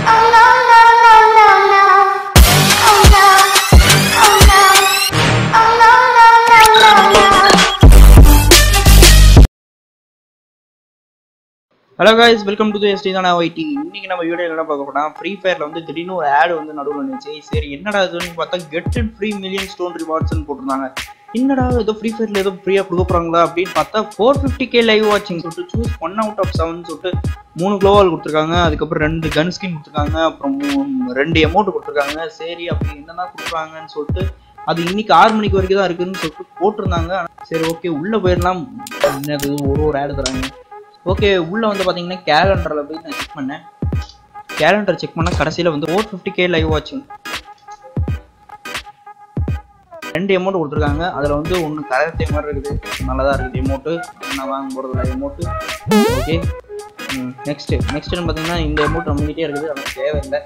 Oh no no no no no. Oh no. Oh no. Oh no no no no no. Hello guys welcome to ST தானே YT இன்னைக்கு நம்ம video என்ன பார்க்க போனா free ஃபயர்ல வந்து திடீர்னு ஒரு ஆட் வந்து நடுவில் வந்துச்சு சரி என்னடா இதுன்னு பார்த்தா get and free million stone ரிவார்ட்ஸ்னு போட்டிருந்தாங்க என்னடா ஏதோ ஃப்ரீ ஃபயர்ல ஏதோ ஃப்ரீயா கொடுக்க போறாங்களா அப்படின்னு பார்த்தா ஃபோர் ஃபிஃப்டி கே லைவ் வாட்சிங் சொல்லிட்டு choose one out of seven சொல்லிட்டு மூணு க்ளோவால் கொடுத்துருக்காங்க அதுக்கப்புறம் ரெண்டு கன் ஸ்கின் கொடுத்துருக்காங்க அப்புறம் மூ- ரெண்டு எமௌண்ட் கொடுத்துருக்காங்க சரி அப்படி என்னதான் கொடுக்குறாங்கன்னு சொல்லிட்டு அது இன்னைக்கு ஆறு மணிக்கு வரைக்கும் தான் இருக்குன்னு சொல்லிட்டு போட்டிருந்தாங்க சரி ஓகே உள்ள போயிடலாம் என்னது ஒரு ஒரு ஆடு தராங்க ஓகே உள்ள வந்து பாத்தீங்கன்னா கேலண்டர்ல போய் நான் செக் பண்ணேன் கேலண்டர் செக் பண்ணா கடைசியில வந்து ஃபோர் ஃபிஃப்டி கே லைவ் வாட்சிங் ரெண்டு எமௌண்ட் கொடுத்துருக்காங்க அதில் வந்து ஒன்று கரத்தை மாதிரி இருக்குது நல்லதா இருக்குது எமௌண்ட்டு நான் வாங்க போகிறதில்ல எமௌண்ட்டு ஓகே நெக்ஸ்ட்டு நெக்ஸ்ட்டு பார்த்தீங்கன்னா இந்த எமௌண்ட் நம்மகிட்டே இருக்குது எனக்கு தேவையில்லை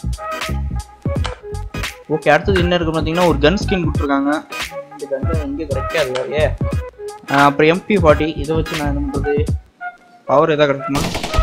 ஓகே அடுத்தது என்ன இருக்குது பார்த்தீங்கன்னா ஒரு கன் ஸ்கின் கொடுத்துருக்காங்க இந்த கன் எங்கே கிடைக்காது வேறையே ஆஹ் அப்புறம் எம்பி ஃபார்ட்டி இதை வச்சு நான் என்ன பண்ணுறது பவர் எதாவது கிடைக்குமா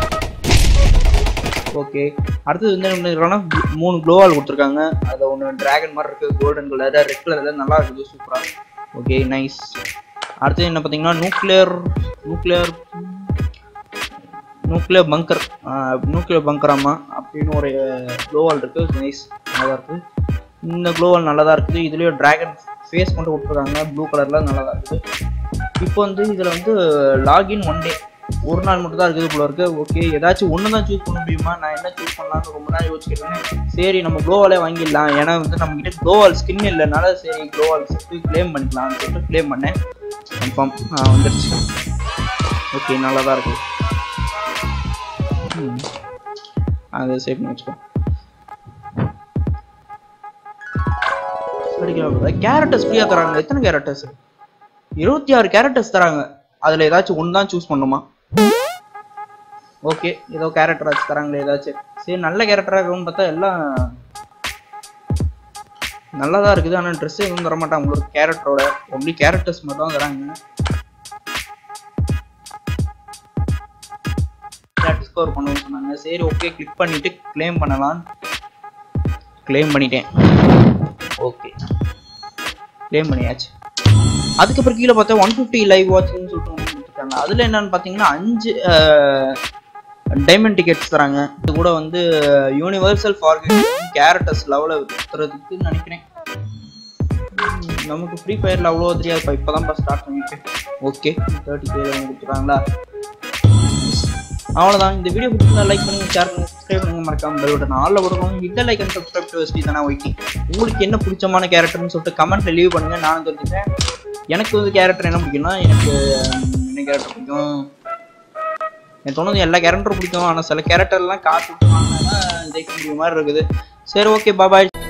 ஓகே அடுத்தது வந்து என்ன இருக்காங்கன்னா மூணு க்ளோவால் கொடுத்துருக்காங்க அதில் ஒன்று டிராகன் மாதிரி இருக்குது கோல்டன் கலர் ரெட் கலரில் நல்லா இருக்குது சூப்பராக ஓகே நைஸ் அடுத்தது என்ன பார்த்தீங்கன்னா nuclear nuclear nuclear bunker nuclear பங்கராமா அப்படின்னு ஒரு க்ளோவால் இருக்குது நைஸ் நல்லா இருக்குது இந்த க்ளோவால் நல்லா தான் இருக்குது இதுலேயும் டிராகன் ஃபேஸ் மட்டும் கொடுத்துருக்காங்க ப்ளூ கலரில் நல்லா தான் இருக்குது இப்போ வந்து இதில் வந்து லாகின் ஒன் டே ஒரு நாள் மட்டும் தான் இருக்குது போல இருக்கு ஓகே ஏதாச்சும் ஒன்று தான் சூஸ் பண்ண முடியுமா நான் என்ன சூஸ் பண்ணலாம்னு ரொம்ப நாள் யோசிக்கிறேன் சரி நம்ம க்ளோவாலே வாங்கிடலாம் ஏன்னா வந்து நம்ம கிட்ட க்ளோவால் ஸ்கின் இல்லைனால சரி க்ளோவால் சேர்த்து க்ளைம் பண்ணிக்கலாம்னு சொல்லிட்டு க்ளைம் பண்ணேன் கன்ஃபார்ம் வந்துருச்சு ஓகே நல்லா தான் இருக்கு ம். அதை சேவ் பண்ணி வச்சுக்கோ கேரக்டர்ஸ் ஃப்ரீயாக தராங்க எத்தனை கேரக்டர்ஸ் இருபத்தி ஆறு கேரக்டர்ஸ் தராங்க அதில் ஏதாச்சும் ஒன்று தான் சூஸ் பண்ணுமா ஓகே ஏதோ கேரக்டர் ஆச்சு தராங்களே ஏதாச்சும் சரி நல்ல கேரக்டராக இருக்கும்னு பார்த்தா எல்லாம் நல்லா தான் இருக்குது ஆனால் ட்ரெஸ் எதுவும் தர மாட்டாங்க உங்களுக்கு கேரக்டரோட ஒன்லி கேரக்டர்ஸ் மட்டும் தான் தராங்க டிஸ்கவர் பண்ணணும்னு சொன்னாங்க சரி ஓகே கிளிக் பண்ணிட்டு க்ளைம் பண்ணலாம் க்ளைம் பண்ணிட்டேன் ஓகே க்ளைம் பண்ணியாச்சு அதுக்கப்புறம் கீழே பார்த்தா ஒன் ஃபிஃப்டி லைவ் வாட்ச்னு சொல்லிட்டு ஒன்று கொடுத்துருக்காங்க அதில் என்னன்னு பார்த்தீங்கன்னா அஞ்சு டைமண்ட் டிக்கெட்ஸ் தராங்க இது கூட வந்து யூனிவர்சல் ஃபார்கெட் கேரக்டர்ஸ் லெவலில் வித்துறதுக்கு நினைக்கிறேன் உம், நமக்கு ஃப்ரீ ஃபயரில் அவ்வளோ தெரியாது இப்போ தான் ஸ்டார்ட் பண்ணியிருக்கேன் ஓகே தேர்ட்டி கே கொடுத்துருக்காங்களா அவ்வளோதான் இந்த வீடியோ பிடிச்சிருந்தா லைக் பண்ணுங்க ஷேர் பண்ணுங்க சப்ஸ்கிரைப் பண்ணுங்க மறக்காம பெல் பட்டன் ஆல்ல கொடுக்கணும் இந்த like and subscribe to ST தானே ஒய்டி உங்களுக்கு என்ன பிடிச்சமான கேரக்டர்னு சொல்லிட்டு கமெண்ட்ல லீவ் பண்ணுங்க நானும் தெரிஞ்சுக்கிறேன் எனக்கு வந்து கேரக்டர் என்ன பிடிக்கும்னா எனக்கு உம், என்ன கேரக்டர் பிடிக்கும் எனக்கு தோணுது எல்லா கேரக்டரும் பிடிக்கும் ஆனால் சில கேரக்டர்லாம் காசு விட்டு வாங்கினா ஜெயிக்க முடியும் மாதிரி இருக்குது சரி ஓகே பாபாய்